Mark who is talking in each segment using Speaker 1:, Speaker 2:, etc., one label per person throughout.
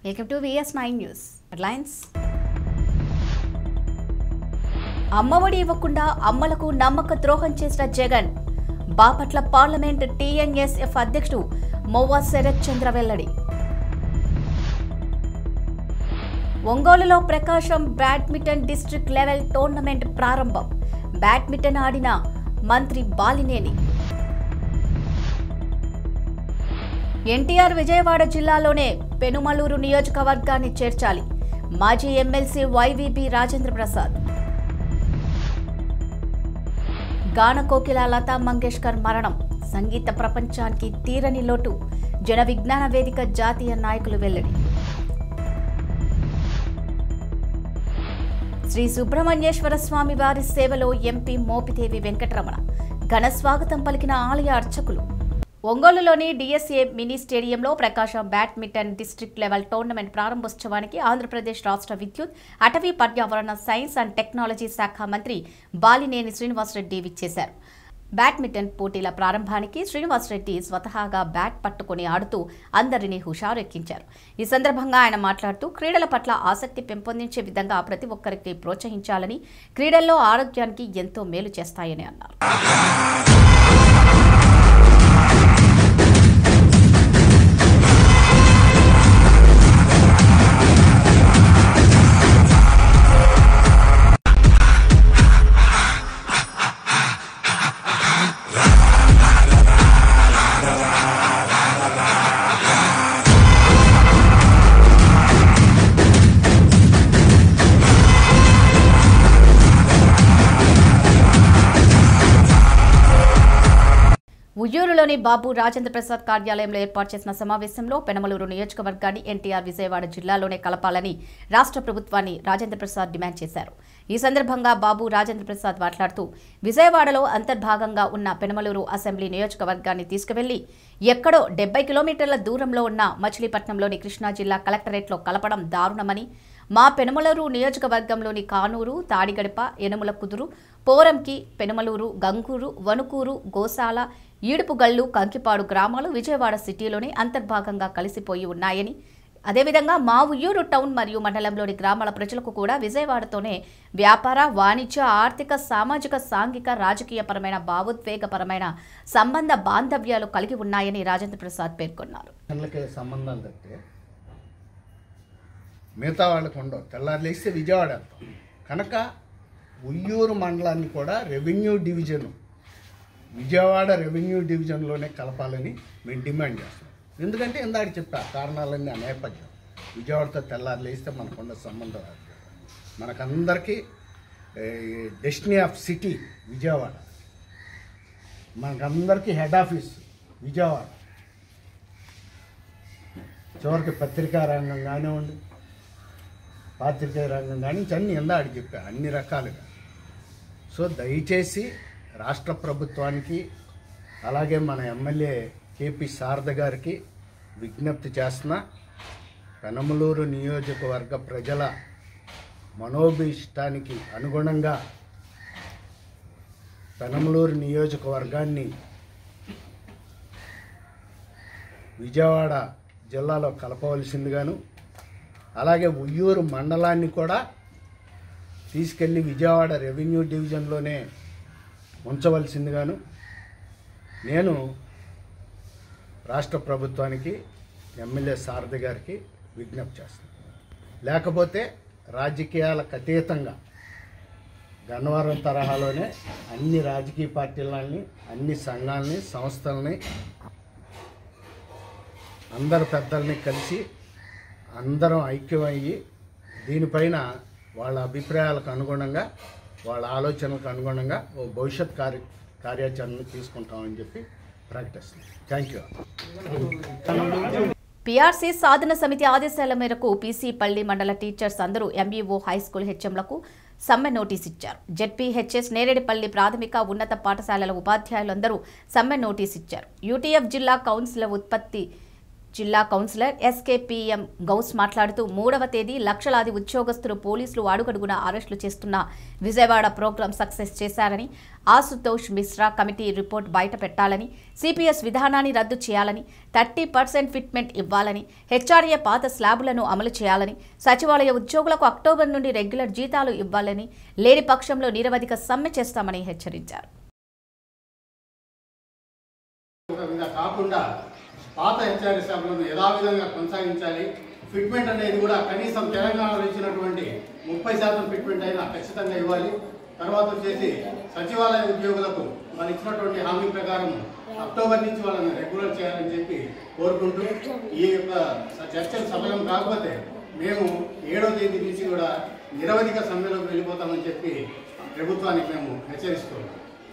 Speaker 1: Welcome to VS nine news headlines Ammavodi ఇవ్వకుండా అమ్మలకు నమ్మక ద్రోహం చేసిన జగన్ బాపట్ల పార్లమెంట్ టీఎన్ఎస్ఎఫ్ అధ్యక్షుడు మొవ్వా శరత్ చంద్ర వెల్లడి ఒంగోలులో Prakasam badminton district level tournament ప్రారంభం బ్యాడ్మింటన్ ఆడిన మంత్రి బాలినేని ఎన్టీఆర్ విజయవాడ జిల్లాలోనే పెనుమలూరు నియోజకవర్గాన్ని చేర్చాలి మాజీ ఎమ్మెల్సీ వైవీబీ రాజేంద్ర ప్రసాద్ గాన కోకిల లతా మంగేష్కర్ మరణం సంగీత ప్రపంచానికి తీరని లోటు జన విజ్ఞాన వేదిక జాతీయ నాయకులు వెల్లడి శ్రీ సుబ్రహ్మణ్యేశ్వర స్వామి వారి సేవలో ఎంపీ మోపిదేవి వెంకటరమణ ఘన స్వాగతం పలికిన ఆలయ అర్చకులు ఒంగోలులోని డిఎస్ఏ మినీ స్టేడియంలో Prakasam badminton district level tournament ప్రారంభోత్సవానికి ఆంధ్రప్రదేశ్ రాష్ట్ర విద్యుత్ అటవీ పర్యావరణ సైన్స్ అండ్ టెక్నాలజీ శాఖ మంత్రి బాలినేని శ్రీనివాసరెడ్డి విచ్చేశారు బ్యాడ్మింటన్ పోటీల ప్రారంభానికి శ్రీనివాసరెడ్డి స్వతహాగా బ్యాట్ పట్టుకుని ఆడుతూ అందరినీ హుషారెక్కించారు ఈ సందర్భంగా ఆయన మాట్లాడుతూ క్రీడల పట్ల ఆసక్తి పెంపొందించే విధంగా ప్రతి ఒక్కరికి ప్రోత్సహించాలని క్రీడల్లో ఆరోగ్యానికి ఎంతో మేలు చేస్తాయని అన్నారు ఉయ్యూరులోని బాబు రాజేంద్ర ప్రసాద్ కార్యాలయంలో ఏర్పాటు చేసిన సమావేశంలో పెనమలూరు నియోజకవర్గాన్ని ఎన్టీఆర్ విజయవాడ జిల్లాలోనే కలపాలని రాష్ట్ర ప్రభుత్వాన్ని రాజేంద్ర ప్రసాద్ డిమాండ్ చేశారు ఈ సందర్భంగా బాబు రాజేంద్ర ప్రసాద్ మాట్లాడుతూ విజయవాడలో అంతర్భాగంగా ఉన్న పెనమలూరు అసెంబ్లీ నియోజకవర్గాన్ని తీసుకువెళ్లి ఎక్కడో డెబ్బై కిలోమీటర్ల దూరంలో ఉన్న మచిలీపట్నంలోని కృష్ణా జిల్లా కలెక్టరేట్లో కలపడం దారుణమని మా పెనుమలూరు నియోజకవర్గంలోని కానూరు తాడిగడప యనముల కుదురు పోరంకి పెనుమలూరు గంగూరు వణుకూరు గోసాల ఈడుపుగల్లు కంకిపాడు గ్రామాలు విజయవాడ సిటీలోనే అంతర్భాగంగా కలిసిపోయి ఉన్నాయని అదేవిధంగా మా ఉయ్యూరు టౌన్ మరియు మండలంలోని గ్రామాల ప్రజలకు కూడా విజయవాడతోనే వ్యాపార వాణిజ్య ఆర్థిక సామాజిక సాంఘిక రాజకీయపరమైన భావోద్వేగపరమైన సంబంధ బాంధవ్యాలు కలిగి ఉన్నాయని రాజేంద్ర ప్రసాద్ పేర్కొన్నారు
Speaker 2: పిల్లలకి సంబంధాలు తప్పితే మిగతా వాళ్ళకి ఉండవు తెల్లారు లేస్తే విజయవాడ వెళ్తాం కనుక ఉయ్యూరు మండలాన్ని కూడా రెవెన్యూ డివిజన్ విజయవాడ రెవెన్యూ డివిజన్లోనే కలపాలని మేము డిమాండ్ చేస్తాం ఎందుకంటే ఇందాక చెప్పా కారణాలన్నీ ఆ నేపథ్యం విజయవాడతో తెల్లారు లేస్తే మనకున్న సంబంధం అది. మనకందరికీ డెస్టినీ ఆఫ్ సిటీ విజయవాడ మనకందరికీ హెడ్ ఆఫీస్ విజయవాడ చివరికి పత్రికా రంగం కానివ్వండి పాత్రికేయ రంగం కానీ అన్ని ఇందాక చెప్పా అన్ని రకాలుగా సో దయచేసి రాష్ట్ర ప్రభుత్వానికి అలాగే మన ఎమ్మెల్యే కేపీ శారద గారికి విజ్ఞప్తి చేస్తున్నా పెనమలూరు నియోజకవర్గ ప్రజల మనోభీష్టానికి అనుగుణంగా పెనమలూరు నియోజకవర్గాన్ని విజయవాడ జిల్లాలో కలపవలసిందిగాను అలాగే ఉయ్యూరు మండలాన్ని కూడా తీసుకెళ్ళి విజయవాడ రెవెన్యూ డివిజన్లోనే ఉంచవలసిందిగాను నేను రాష్ట్ర ప్రభుత్వానికి ఎమ్మెల్యే సారథి గారికి విజ్ఞప్తి చేస్తాను లేకపోతే రాజకీయాలకు అతీతంగా గన్నవరం తరహాలోనే అన్ని రాజకీయ పార్టీలని అన్ని సంఘాలని సంస్థల్ని అందరు పెద్దల్ని కలిసి అందరం ఐక్యమయ్యి దీనిపైన వాళ్ళ అభిప్రాయాలకు అనుగుణంగా వాళ్ళ ఆలోచనలకు అనుగుణంగా ఓ భవిష్యత్ కార్య కార్యాచరణ తీసుకుంటామని చెప్పి ప్రకటిస్తున్నాం థ్యాంక్ యూ
Speaker 1: పీఆర్సీ సాధన సమితి ఆదేశాల మేరకు పీసీ పల్లి మండల టీచర్స్ అందరూ ఎంఈఓ హైస్కూల్ హెచ్ఎంలకు సమ్మె నోటీస్ ఇచ్చారు జెడ్పీహెచ్ఎస్ నేరేడుపల్లి ప్రాథమిక ఉన్నత పాఠశాలల ఉపాధ్యాయులందరూ సమ్మె నోటీస్ ఇచ్చారు యూటీఎఫ్ జిల్లా కౌన్సిల్ ఉత్పత్తి జిల్లా కౌన్సిలర్ ఎస్కేపీఎం గౌస్ మాట్లాడుతూ మూడవ తేదీ లక్షలాది ఉద్యోగస్తులు పోలీసులు అడుగడుగున అరెస్టులు చేస్తున్న విజయవాడ ప్రోగ్రాం సక్సెస్ చేశారని ఆశుతోష్ మిశ్రా కమిటీ రిపోర్ట్ బయట పెట్టాలని సిపిఎస్ విధానాన్ని రద్దు చేయాలని థర్టీ పర్సెంట్ ఫిట్మెంట్ ఇవ్వాలని హెచ్ఆర్ఏ పాత స్లాబులను అమలు చేయాలని సచివాలయ ఉద్యోగులకు అక్టోబర్ నుండి రెగ్యులర్ జీతాలు ఇవ్వాలని లేని పక్షంలో నిరవధిక సమ్మె చేస్తామని హెచ్చరించారు
Speaker 3: విధంగా కాకుండా పాత హెచ్ఆర్ స్టాఫ్లను యథావిధంగా కొనసాగించాలి ఫిట్మెంట్ అనేది కూడా కనీసం తెలంగాణలో ఇచ్చినటువంటి ముప్పై శాతం ఫిట్మెంట్ అయినా ఖచ్చితంగా ఇవ్వాలి తర్వాత వచ్చేసి సచివాలయ ఉద్యోగులకు వాళ్ళు ఇచ్చినటువంటి హామీ ప్రకారం అక్టోబర్ నుంచి వాళ్ళని రెగ్యులర్ చేయాలని చెప్పి కోరుకుంటూ ఈ యొక్క చర్చలు సఫలం కాకపోతే మేము ఏడో తేదీ నుంచి కూడా నిరవధిక సమ్మెలోకి వెళ్ళిపోతామని చెప్పి ప్రభుత్వానికి మేము హెచ్చరిస్తున్నాం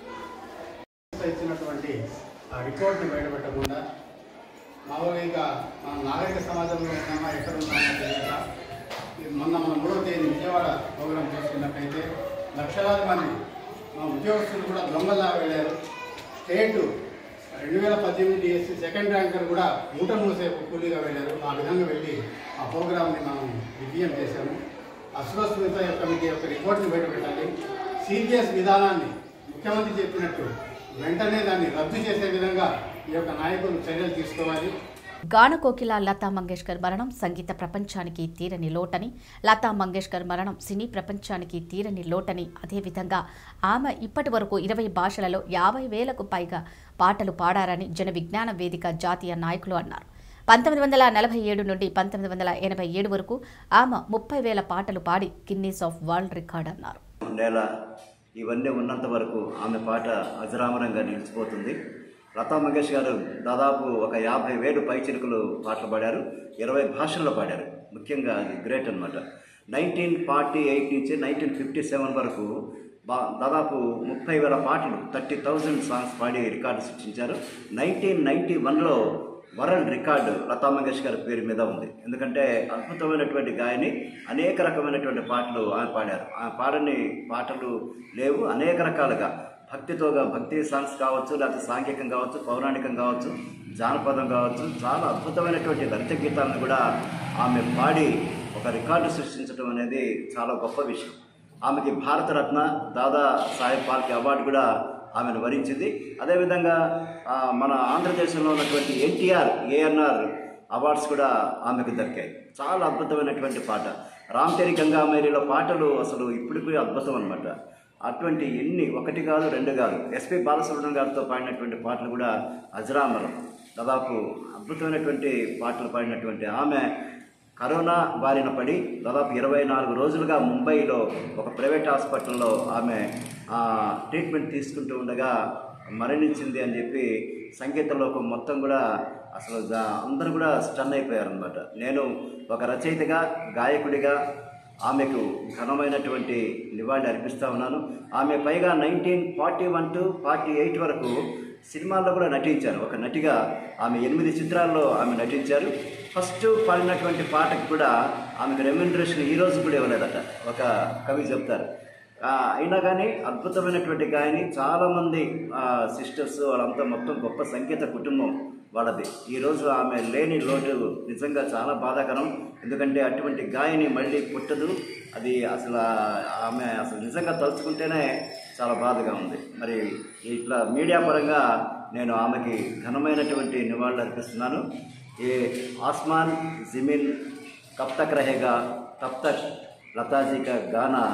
Speaker 3: ఇచ్చినటువంటి ఆ రిపోర్ట్ని బయటపెట్టకుండా మామూలుగా ఇంకా మన నాగరిక సమాజంలో ఉన్నామా ఎక్కడ ఉన్నామా తెలియక ఇది మొన్న మన మూడవ తేదీ విజయవాడ ప్రోగ్రాం చూసుకున్నట్టయితే లక్షలాది మంది మా ఉద్యోగస్తులు కూడా దొంగలా వెళ్ళారు స్టేట్ రెండు వేల పద్దెనిమిది ఎస్సీ సెకండ్ ర్యాంకర్ కూడా మూట మూసే కూలీగా వెళ్ళారు ఆ విధంగా వెళ్ళి ఆ ప్రోగ్రామ్ని మనం విజయం చేశాము అశ్వస్మిత కమిటీ యొక్క రిపోర్ట్ని బయటపెట్టాలి సిపిఎస్ విధానాన్ని ముఖ్యమంత్రి చెప్పినట్టు వెంటనే దాన్ని రద్దు చేసే విధంగా ఈ యొక్క నాయకులు చర్యలు తీసుకోవాలి
Speaker 1: గాన కోకిల లతా మంగేష్కర్ మరణం సంగీత ప్రపంచానికి తీరని లోటని లతా మంగేష్కర్ మరణం సినీ ప్రపంచానికి తీరని లోటని అదేవిధంగా ఆమె ఇప్పటి వరకు ఇరవై భాషలలో యాభై వేలకు పైగా పాటలు పాడారని జన విజ్ఞాన వేదిక జాతీయ నాయకులు అన్నారు పంతొమ్మిది వందల నలభై ఏడు నుండి పంతొమ్మిది వందల ఎనభై ఏడు వరకు ఆమె ముప్పై వేల పాటలు పాడి గిన్నీస్ ఆఫ్ వరల్డ్ రికార్డ్ అన్నారు
Speaker 4: నేల ఇవన్నీ ఉన్నంత వరకు ఆమె పాట అజరామరంగా నిలిచిపోతుంది లతా మంగేష్ గారు దాదాపు ఒక యాభై వేలు పైచిలుకలు పాటలు పాడారు ఇరవై భాషల్లో పాడారు ముఖ్యంగా అది గ్రేట్ అనమాట నైన్టీన్ ఫార్టీ ఎయిట్ నుంచి నైన్టీన్ ఫిఫ్టీ సెవెన్ వరకు బా దాదాపు ముప్పై వేల పాటలు థర్టీ థౌజండ్ సాంగ్స్ పాడి రికార్డు సృష్టించారు నైన్టీన్ నైంటీ వన్లో వరల్డ్ రికార్డు లతా మంగేష్కర్ పేరు మీద ఉంది ఎందుకంటే అద్భుతమైనటువంటి గాయని అనేక రకమైనటువంటి పాటలు ఆమె పాడారు ఆమె పాడని పాటలు లేవు అనేక రకాలుగా భక్తితోగా భక్తి సాంగ్స్ కావచ్చు లేకపోతే సాంఘికం కావచ్చు పౌరాణికం కావచ్చు జానపదం కావచ్చు చాలా అద్భుతమైనటువంటి లలిత గీతాలను కూడా ఆమె పాడి ఒక రికార్డు సృష్టించడం అనేది చాలా గొప్ప విషయం ఆమెకి భారతరత్న దాదా సాహెబ్ ఫాల్కే అవార్డు కూడా ఆమెను వరించింది అదేవిధంగా ఆ, మన ఆంధ్రదేశంలో ఉన్నటువంటి ఎన్టీఆర్ ఏఎన్ఆర్ అవార్డ్స్ కూడా ఆమెకు దక్కాయి చాలా అద్భుతమైనటువంటి పాట రామ్ తెరి గంగామేరిలో పాటలు అసలు ఇప్పటికీ అద్భుతం అనమాట అటువంటి ఎన్ని ఒకటి కాదు రెండు కాదు ఎస్పి బాలసుబ్రహ్మణ్యం గారితో పాడినటువంటి పాటలు కూడా అజరామరం దాదాపు అద్భుతమైనటువంటి పాటలు పాడినటువంటి ఆమె కరోనా బారిన పడి దాదాపు ఇరవై నాలుగు రోజులుగా ముంబైలో ఒక ప్రైవేట్ హాస్పిటల్లో ఆమె ఆ, ట్రీట్మెంట్ తీసుకుంటూ ఉండగా మరణించింది అని చెప్పి సంగీత లోకం మొత్తం కూడా అసలు జా- అందరూ కూడా స్టన్ అయిపోయారనమాట నేను ఒక రచయితగా గాయకుడిగా ఆమెకు ఘనమైనటువంటి నివాళి అర్పిస్తూ ఉన్నాను ఆమె పైగా nineteen forty one to forty eight వరకు సినిమాల్లో కూడా నటించారు ఒక నటిగా ఆమె ఎనిమిది చిత్రాల్లో ఆమె నటించారు ఫస్ట్ పాడినటువంటి పాటకు కూడా ఆమెకు రెమ్యునరేషన్ ఈ రోజు కూడా ఇవ్వలేదట ఒక కవి చెప్తారు ఆ, అయినా కానీ అద్భుతమైనటువంటి గాయని చాలామంది సిస్టర్స్ వాళ్ళంతా మొత్తం గొప్ప సంగీత కుటుంబం వాళ్ళది ఈరోజు ఆమె లేని లోటు నిజంగా చాలా బాధాకరం ఎందుకంటే అటువంటి గాయని మళ్ళీ పుట్టదు అది అసలు ఆ- ఆమె అసలు నిజంగా తలుచుకుంటేనే చాలా బాధగా ఉంది మరి ఇట్లా మీడియా పరంగా నేను ఆమెకి ఘనమైనటువంటి నివాళులు అర్పిస్తున్నాను ఏ ఆస్మాన్ జిమిన్ కబ్ తక్ రహేగా తబ్ తక్ లతాజీ కా గానా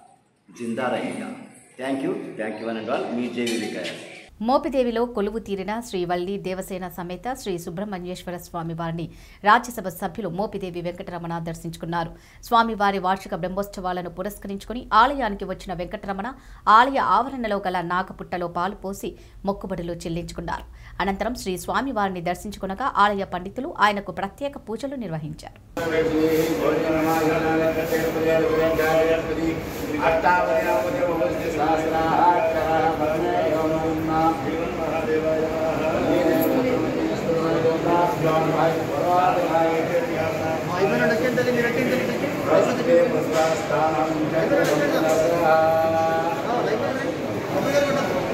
Speaker 4: జిందా రహేగా thank you thank you and all మీ జేవి వికాయ్
Speaker 1: మోపిదేవిలో కొలువు తీరిన శ్రీ వల్లి దేవసేన సమేత శ్రీ సుబ్రహ్మణ్యేశ్వర స్వామి వారిని రాజ్యసభ సభ్యులు మోపిదేవి వెంకటరమణ దర్శించుకున్నారు స్వామివారి వార్షిక బ్రహ్మోత్సవాలను పురస్కరించుకుని ఆలయానికి వచ్చిన వెంకటరమణ ఆలయ ఆవరణలో గల నాగపుట్టలో పాలు పోసి మొక్కుబడులు చెల్లించుకున్నారు అనంతరం శ్రీ స్వామివారిని దర్శించుకునగా ఆలయ పండితులు ఆయనకు ప్రత్యేక పూజలు నిర్వహించారు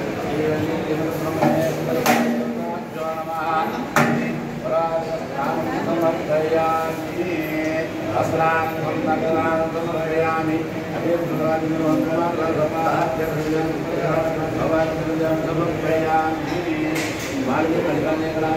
Speaker 5: స్థానం
Speaker 3: సమర్పయామి వస్త్రాన్ సంతకరాన్ సమర్పయామి సమర్పయామి వాళ్ళకి కలిగానే కూడా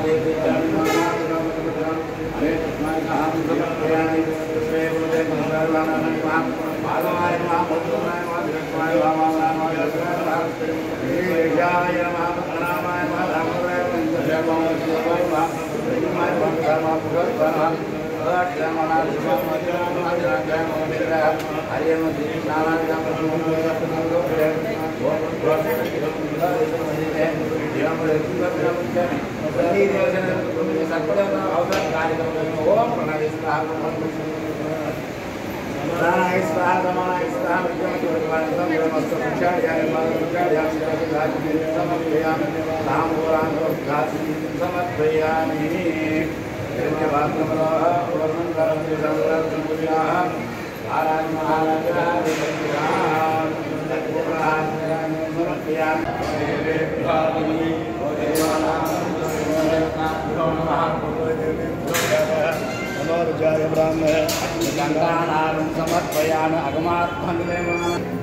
Speaker 2: మనోరజాయ బ్రాహ్మ
Speaker 3: గంగానారం సమర్పయామి అగమాత్మనిలేమ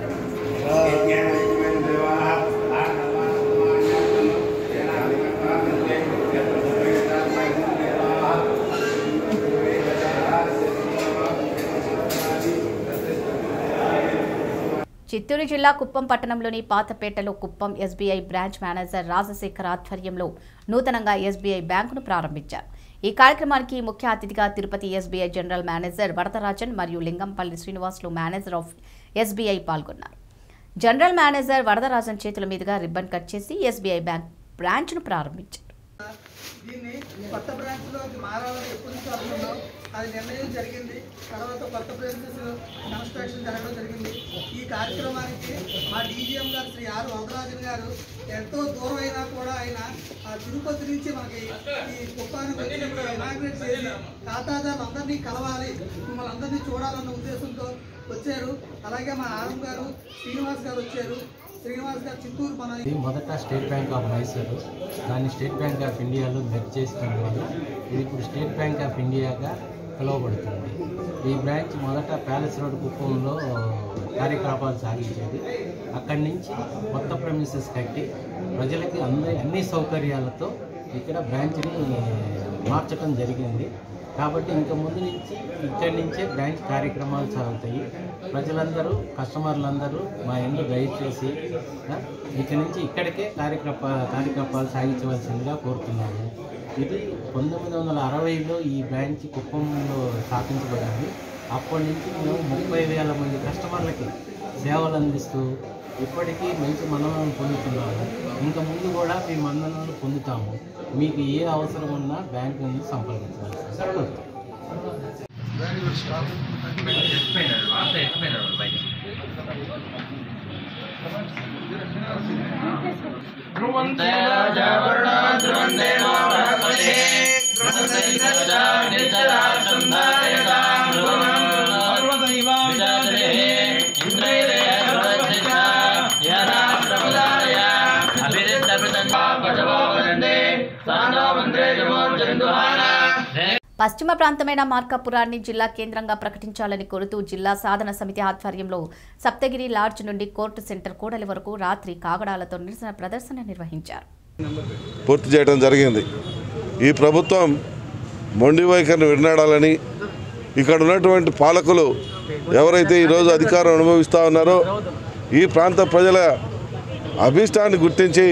Speaker 1: చిత్తూరు జిల్లా కుప్పం పట్టణంలోని పాతపేటలో Kuppam SBI branch manager Rajasekhar ఆధ్వర్యంలో నూతనంగా ఎస్బీఐ బ్యాంకును ప్రారంభించారు ఈ కార్యక్రమానికి ముఖ్య అతిథిగా Tirupati SBI general manager Varadarajan మరియు Lingampalli Srinivasulu manager of SBI పాల్గొన్నారు జనరల్ మేనేజర్ వరదరాజన్ చేతుల మీదుగా రిబ్బన్ కట్ చేసి ఎస్బీఐ బ్యాంక్ బ్రాంచ్ను ప్రారంభించారు
Speaker 5: దీన్ని కొత్త బ్రాంచ్లోకి మారాలని ఎప్పటి నుంచో అనుకున్నాం అది నిర్ణయం జరిగింది తర్వాత కొత్త బ్రాంచెస్ కన్స్ట్రక్షన్ జరగడం జరిగింది ఈ కార్యక్రమానికి మా డీజీఎం గారు శ్రీ ఆర్ వరదరాజన్ గారు ఎంతో దూరం అయినా కూడా ఆయన ఆ తిరుపతి నుంచి మనకి ఈ కుప్పానికి వచ్చి ఇక్కడ ఇనాగ్రేట్ చేసి ఖాతాదారులు అందరినీ కలవాలి మిమ్మల్ని అందరినీ చూడాలన్న ఉద్దేశంతో వచ్చారు అలాగే మా ఆరం గారు శ్రీనివాస్ గారు వచ్చారు శ్రీనివాస్ గారు చిత్తూరు మన
Speaker 6: ఇది మొదట స్టేట్ బ్యాంక్ ఆఫ్ మైసూరు దాన్ని స్టేట్ బ్యాంక్ ఆఫ్ ఇండియాలో మెర్జ్ చేసిన వల్ల ఇది ఇప్పుడు స్టేట్ బ్యాంక్ ఆఫ్ ఇండియాగా పిలువబడుతుంది ఈ బ్రాంచ్ మొదట ప్యాలెస్ రోడ్ కుప్పంలో కార్యకలాపాలు సాగించేది అక్కడి నుంచి కొత్త ప్రెమిసెస్ కట్టి ప్రజలకి అందరి అన్ని సౌకర్యాలతో ఇక్కడ బ్రాంచ్ని మార్చడం జరిగింది కాబట్టి ఇంకా ముందు నుంచి ఇక్కడి నుంచే బ్రాంచ్ కార్యక్రమాలు సాగుతాయి ప్రజలందరూ కస్టమర్లందరూ మా ఇంట్లో దయచేసి ఆ, ఇక్కడి నుంచి ఇక్కడికే కార్యక్రమ కార్యకలాపాలు సాగించవలసిందిగా కోరుతున్నాము ఇది పంతొమ్మిది వందల అరవైలో ఈ బ్రాంచ్ కుప్పంలో స్థాపించబడింది అప్పటి నుంచి మేము ముప్పై వేల మంది కస్టమర్లకి సేవలు అందిస్తూ ఇప్పటికీ మంచి మన్ననలు పొందుతున్నాము ఇంకా ముందు కూడా మీ మన్ననలు పొందుతాము మీకు ఏ అవసరం ఉన్నా బ్యాంక్ నుండి సంప్రదించవలసిందిగా కోరుతున్నాము.
Speaker 1: పశ్చిమ ప్రాంతమైన మార్కాపురాన్ని జిల్లా కేంద్రంగా ప్రకటించాలని కోరుతూ జిల్లా సాధన సమితి ఆధ్వర్యంలో సప్తగిరి లాడ్జ్ నుండి కోర్టు సెంటర్ కూడలి వరకు రాత్రి కాగడాలతో నిరసన ప్రదర్శన నిర్వహించారు
Speaker 7: పూర్తి చేయడం జరిగింది ఈ ప్రభుత్వం మొండి వైఖరిని విడనాడాలని ఇక్కడ ఉన్నటువంటి పాలకులు ఎవరైతే ఈరోజు అధికారం అనుభవిస్తూ ఉన్నారో ఈ ప్రాంత ప్రజల అభీష్టాన్ని గుర్తించి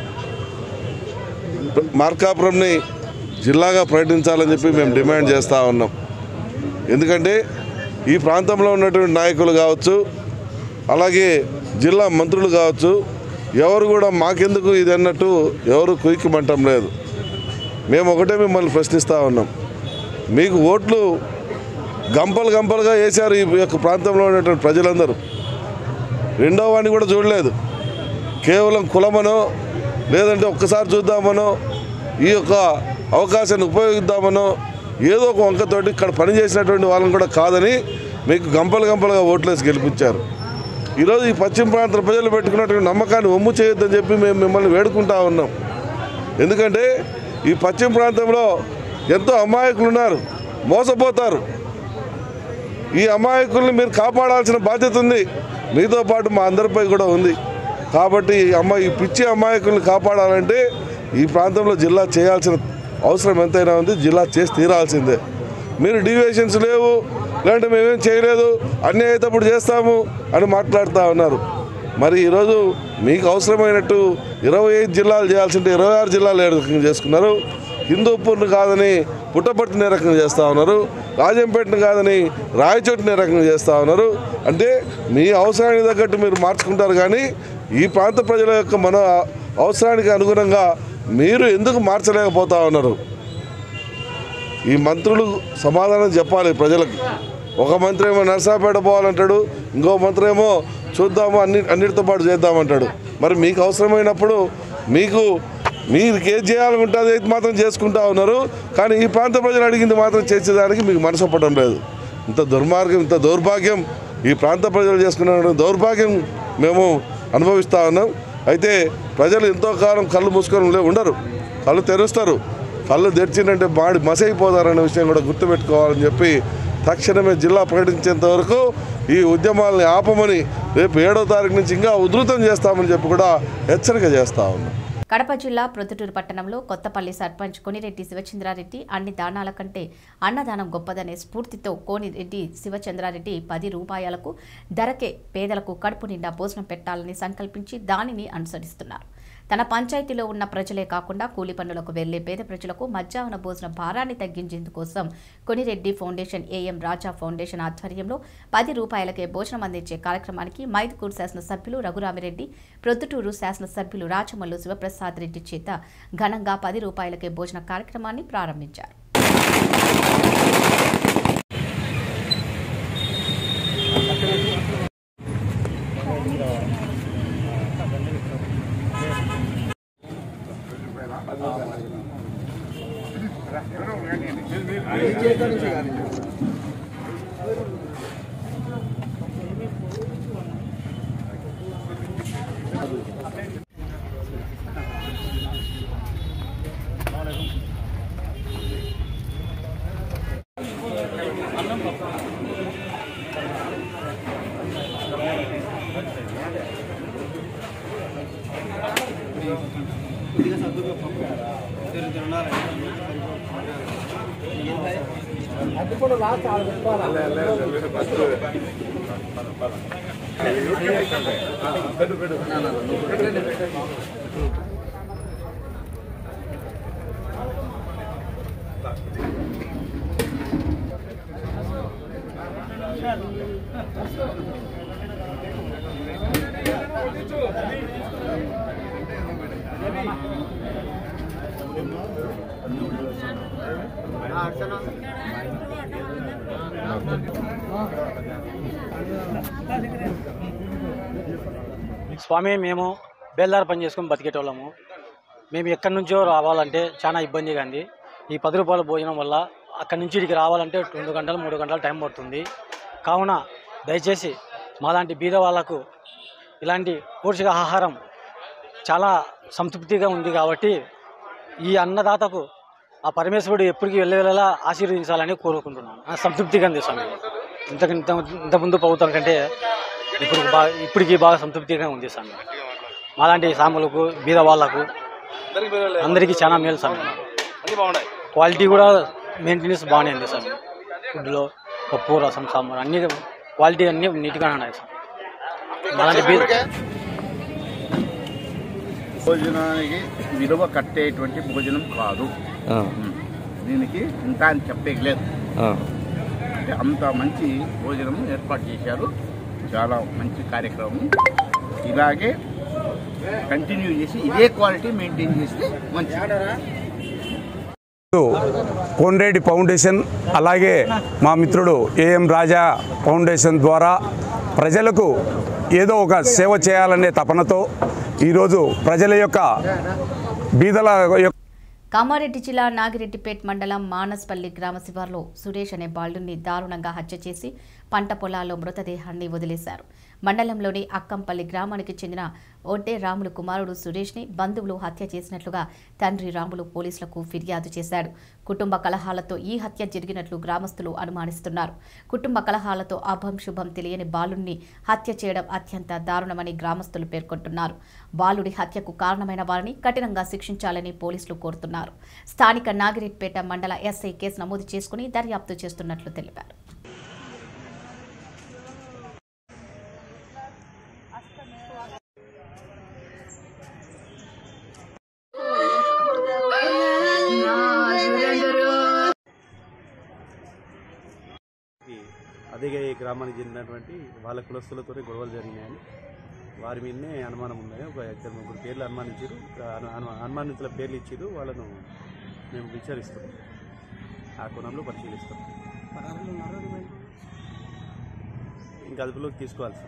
Speaker 7: మార్కాపురంని జిల్లాగా ప్రకటించాలని చెప్పి మేము డిమాండ్ చేస్తూ ఉన్నాం ఎందుకంటే ఈ ప్రాంతంలో ఉన్నటువంటి నాయకులు కావచ్చు అలాగే జిల్లా మంత్రులు కావచ్చు ఎవరు కూడా మాకెందుకు ఇది అన్నట్టు ఎవరు కుయికిమంటం లేదు మేము ఒకటే మిమ్మల్ని ప్రశ్నిస్తూ ఉన్నాం మీకు ఓట్లు గంపలు గంపలుగా వేశారు ఈ యొక్క ప్రాంతంలో ఉన్నటువంటి ప్రజలందరూ రెండో వాడిని కూడా చూడలేదు కేవలం కులమనో లేదంటే ఒక్కసారి చూద్దామనో ఈ యొక్క అవకాశాన్ని ఉపయోగిద్దామనో ఏదో ఒక వంకతోటి ఇక్కడ పనిచేసినటువంటి వాళ్ళని కూడా కాదని మీకు గంపలు గంపలుగా ఓట్లేసి గెలిపించారు ఈరోజు ఈ పశ్చిమ ప్రాంత ప్రజలు పెట్టుకున్నటువంటి నమ్మకాన్ని ఒమ్ము చేయొద్దని చెప్పి మేము మిమ్మల్ని వేడుకుంటా ఉన్నాం ఎందుకంటే ఈ పశ్చిమ ప్రాంతంలో ఎంతో అమాయకులు ఉన్నారు మోసపోతారు ఈ అమాయకుల్ని మీరు కాపాడాల్సిన బాధ్యత ఉంది మీతో పాటు మా అందరిపై కూడా ఉంది కాబట్టి ఈ అమ్మాయి ఈ పిచ్చి అమాయకుల్ని కాపాడాలంటే ఈ ప్రాంతంలో జిల్లా చేయాల్సిన అవసరం ఎంతైనా ఉంది జిల్లా చేసి తీరాల్సిందే మీరు డీవియేషన్స్ లేవు లేదంటే మేమేం చేయలేదు అన్నీ అయ్యేటప్పుడు చేస్తాము అని మాట్లాడుతూ ఉన్నారు మరి ఈరోజు మీకు అవసరమైనట్టు ఇరవై ఐదు జిల్లాలు చేయాల్సింటే ఇరవై ఆరు జిల్లాలు ఏ రకంగా చేసుకున్నారు హిందూపూర్ని కాదని పుట్టపట్టిన రకంగా చేస్తూ ఉన్నారు రాజంపేటను కాదని రాయచోటిని రకంగా చేస్తూ ఉన్నారు అంటే మీ అవసరానికి తగ్గట్టు మీరు మార్చుకుంటారు కానీ ఈ ప్రాంత ప్రజల యొక్క మన అవసరానికి అనుగుణంగా మీరు ఎందుకు మార్చలేకపోతా ఉన్నారు ఈ మంత్రులు సమాధానం చెప్పాలి ప్రజలకు ఒక మంత్రి ఏమో నర్సాపేట పోవాలంటాడు ఇంకో మంత్రి ఏమో చూద్దాము అన్ని అన్నిటితో పాటు చేద్దామంటాడు మరి మీకు అవసరమైనప్పుడు మీకు మీరు ఏది చేయాలనుకుంటే అది అయితే మాత్రం చేసుకుంటా ఉన్నారు కానీ ఈ ప్రాంత ప్రజలు అడిగింది మాత్రం చేసేదానికి మీకు మనసు ఒప్పడం లేదు ఇంత దుర్మార్గం ఇంత దౌర్భాగ్యం ఈ ప్రాంత ప్రజలు చేసుకున్న దౌర్భాగ్యం మేము అనుభవిస్తూ ఉన్నాం అయితే ప్రజలు ఎంతో కాలం కళ్ళు మూసుకొని లే- ఉండరు కళ్ళు తెరుస్తారు కళ్ళు తెరిచిందంటే మాడి మసైపోతారనే విషయం కూడా గుర్తుపెట్టుకోవాలని చెప్పి తక్షణమే జిల్లా ప్రకటించేంత వరకు ఈ ఉద్యమాలని ఆపమని రేపు ఏడో తారీఖు నుంచి ఇంకా ఉధృతం చేస్తామని చెప్పి కూడా హెచ్చరిక చేస్తా ఉన్నాం
Speaker 1: కడప జిల్లా ప్రొద్దుటూరు పట్టణంలో కొత్తపల్లి సర్పంచ్ కొనిరెడ్డి శివచంద్రారెడ్డి అన్ని దానాల కంటే అన్నదానం గొప్పదనే స్ఫూర్తితో కోనిరెడ్డి శివచంద్రారెడ్డి పది రూపాయలకు ధరకే పేదలకు కడుపు నిండా భోజనం పెట్టాలని సంకల్పించి దానిని అనుసరిస్తున్నారు తన పంచాయతీలో ఉన్న ప్రజలే కాకుండా కూలి పనులకు వెళ్లే పేద ప్రజలకు మధ్యాహ్న భోజన భారాన్ని తగ్గించేందుకోసం Konireddy foundation AM Raja foundation ఆధ్వర్యంలో పది రూపాయలకే భోజనం అందించే కార్యక్రమానికి మైదుకూరు శాసనసభ్యులు రఘురామిరెడ్డి ప్రొద్దుటూరు శాసనసభ్యులు రాచమల్లు శివప్రసాద్ రెడ్డి చేత ఘనంగా పది రూపాయలకే భోజన కార్యక్రమాన్ని ప్రారంభించారు
Speaker 8: స్వామి మేము బేల్దార పని చేసుకొని బతికేటోళ్ళము మేము ఎక్కడి నుంచో రావాలంటే చాలా ఇబ్బందిగా ఉంది ఈ పది రూపాయల భోజనం వల్ల అక్కడి నుంచి ఇక్కడికి రావాలంటే రెండు గంటలు మూడు గంటలు టైం పడుతుంది కావున దయచేసి మాలాంటి బీద వాళ్ళకు ఇలాంటి పోషక ఆహారం చాలా సంతృప్తిగా ఉంది కాబట్టి ఈ అన్నదాతకు ఆ పరమేశ్వరుడు ఎప్పటికీ వెళ్ళేలా ఆశీర్వదించాలని కోరుకుంటున్నాను ఆ సంతృప్తిగా ఉంది స్వామి ఇంత ఇంత ఇంతకుముందు ప్రభుత్వం కంటే ఇప్పుడు బాగా ఇప్పటికీ బాగా సంతృప్తిగా ఉంది స్వామి మాలాంటి సాములకు బీద వాళ్ళకు అందరికీ చాలా మేలు స్వామి క్వాలిటీ కూడా మెయింటెనెన్స్ బాగానే ఉంది స్వామి ఫుడ్లో పప్పు రసం సాంబార్ అన్ని క్వాలిటీ అన్నీ నీట్గానే ఉన్నాయి స్వామి మాలాంటి బీద
Speaker 9: భోజనానికి విలువ కట్టేటువంటి భోజనం కాదు దీనికి ఇంత అని చెప్పలేదు అంటే అంత మంచి భోజనం ఏర్పాటు చేశారు చాలా మంచి కార్యక్రమం ఇలాగే కంటిన్యూ చేసి ఇదే క్వాలిటీ మెయింటైన్ చేస్తే మంచిది
Speaker 10: కోన్రెడ్డి ఫౌండేషన్ అలాగే మా మిత్రుడు ఏఎం రాజా ఫౌండేషన్ ద్వారా ప్రజలకు ఏదో ఒక సేవ చేయాలనే తపనతో ఈరోజు ప్రజల యొక్క బీదల యొక్క
Speaker 1: కామారెడ్డి జిల్లా నాగిరెడ్డిపేట్ మండలం మానస్పల్లి గ్రామ శివార్లో సురేష్ అనే బాలుడిని దారుణంగా హత్య చేసి పంట పొలాల్లో మృతదేహాన్ని వదిలేశారు మండలంలోని అక్కంపల్లి గ్రామానికి చెందిన ఒడ్డే రాములు కుమారుడు సురేష్ని బంధువులు హత్య చేసినట్లుగా తండ్రి రాములు పోలీసులకు ఫిర్యాదు చేశాడు కుటుంబ కలహాలతో ఈ హత్య జరిగినట్లు గ్రామస్తులు అనుమానిస్తున్నారు కుటుంబ కలహాలతో అభం శుభం తెలియని బాలుడిని హత్య చేయడం అత్యంత దారుణమని గ్రామస్తులు పేర్కొంటున్నారు బాలుడి హత్యకు కారణమైన వారిని కఠినంగా శిక్షించాలని పోలీసులు కోరుతున్నారు స్థానిక నాగిరెడ్పేట మండల ఎస్ఐ కేసు నమోదు చేసుకుని దర్యాప్తు చేస్తున్నట్లు తెలిపారు
Speaker 11: ఈ అదిగే ఈ గ్రామానికి చెందినటువంటి వాళ్ళ కులస్తులతోనే గొడవలు జరిగినాయని వారి మీదనే అనుమానం ఉందని ఒక ఇద్దరు ముగ్గురు పేర్లు అనుమానించారు అను- అను- అనుమానితుల పేర్లు ఇచ్చారు వాళ్ళను మేము విచారిస్తాం ఆ కోణంలో పరిశీలిస్తాం ఇంకా అదుపులోకి తీసుకోవాల్సింది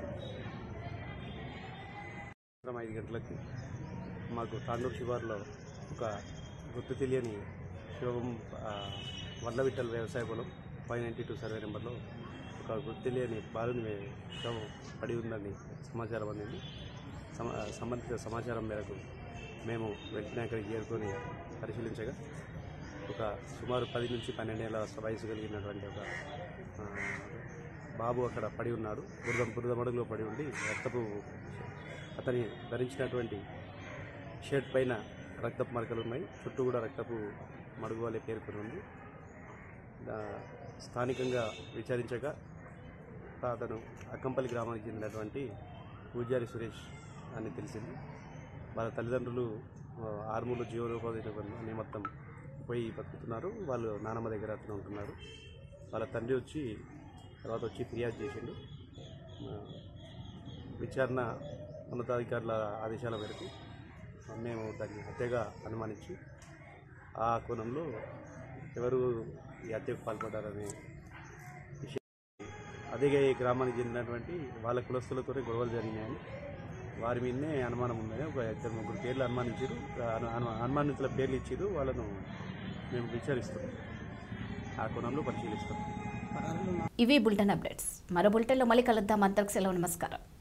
Speaker 11: సాయంత్రం ఐదు గంటలకి మాకు తాండూరు శివారులో ఒక గుర్తు తెలియని శివం ఆ, వడ్లవిట్టల వ్యవసాయ పొలం ఫైవ్ నైంటీ టూ సర్వే నెంబర్లో ఒక గుర్తు తెలియని బాలుని వే- శవం పడి ఉందని సమాచారం అందింది సమ సంబంధిత సమాచారం మేరకు మేము వెంటనే అక్కడికి చేరుకొని పరిశీలించగా ఒక సుమారు పది నుంచి పన్నెండేళ్ల వయసు కలిగినటువంటి ఒక ఆ, బాబు అక్కడ పడి ఉన్నాడు బురద బురద మడుగులో పడి ఉండి రక్తపు అతని ధరించినటువంటి షర్ట్ పైన రక్తపు మరకలు ఉన్నాయి చుట్టూ కూడా రక్తపు మడుగు వలె పేర్కొని ఉంది దా- స్థానికంగా విచారించగా అతను అక్కంపల్లి గ్రామానికి చెందినటువంటి పూజారి సురేష్ అని తెలిసింది వాళ్ళ తల్లిదండ్రులు ఆ, ఆర్మూరు జీవనోపాధి నిమిత్తం పోయి బతుకుతున్నారు వాళ్ళు నానమ్మ దగ్గర అతను ఉంటున్నారు వాళ్ళ తండ్రి వచ్చి తర్వాత వచ్చి ఫిర్యాదు చేసిండు ఆ, విచారణ ఉన్నతాధికారుల ఆదేశాల మేరకు మేము దాన్ని హత్యగా అనుమానించి ఆ కోణంలో ఎవరు ఈ హత్యకు పాల్పడ్డారనే విషయం అదే ఈ గ్రామానికి చెందినటువంటి వాళ్ళ కులస్తులతోనే గొడవలు జరిగినాయని వారి మీదనే అనుమానం ఉందని ఒక ఇద్దరు ముగ్గురు పేర్లు అనుమానించారు అను- అను- అనుమానితుల పేర్లు ఇచ్చారు వాళ్ళను మేము విచారిస్తాం ఆ కోణంలో పరిశీలిస్తాం
Speaker 1: ఇవి బులెటిన్ అప్డేట్స్ మరో బులెటిన్లో మళ్ళీ కలుద్దాం అంతకు సెలవు నమస్కారం